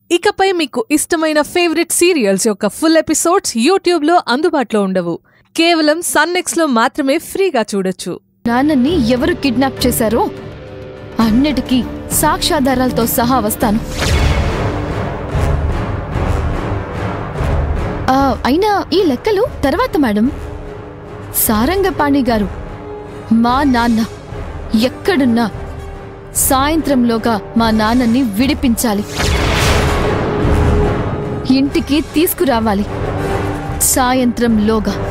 ఇకపై మీకు ఇష్టమైన ఫేవరెట్ సీరియల్స్ యొక్క ఫుల్ ఎపిసోడ్స్ యూట్యూబ్లో అందుబాటులో ఉండవు కేవలం సన్నెక్స్లో మాత్రమే ఫ్రీగా చూడొచ్చు నాన్నని ఎవరు కిడ్నాప్ చేశారో అన్నిటికీ సాక్ష్యాధారాలతో సహా వస్తాను ఆ, అయినా ఈ లెక్కలు తర్వాత మేడం సారంగపాణి గారు మా నాన్న ఎక్కడున్నా సాయంత్రంలోగా మా నాన్నని విడిపించాలి ఇంటికి తీసుకురావాలి సాయంత్రంలోగా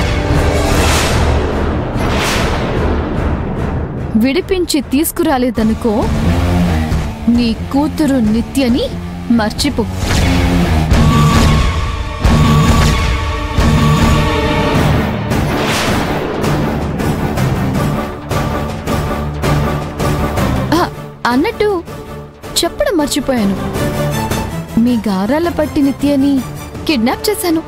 విడిపించి తీసుకురాలేదనుకో నీ కూతురు నిత్యని మర్చిపో ఆ, అన్నట్టు చెప్పడం మర్చిపోయాను మీ గారాల పట్టి నిత్యని కిడ్నాప్ చేశాను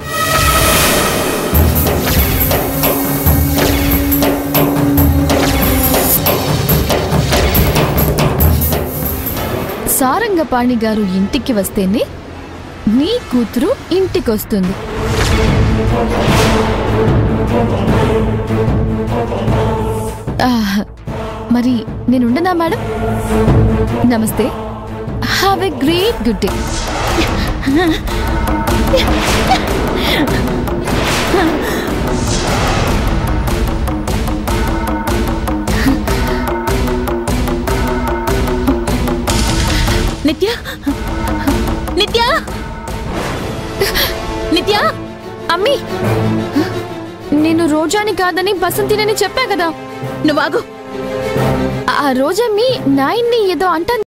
సారంగపాణి గారు ఇంటికి వస్తేనే నీ కూతురు ఇంటికొస్తుంది ఆహ్, మరి నేనుండనా మేడం నమస్తే have a great good day Nithya Nithya నిత్య అమ్మీ నేను రోజాని కాదని బసంతినని చెప్పా కదా నువ్వు ఆగు ఆ రోజమ్మీ నాయన్ని ఏదో అంటాను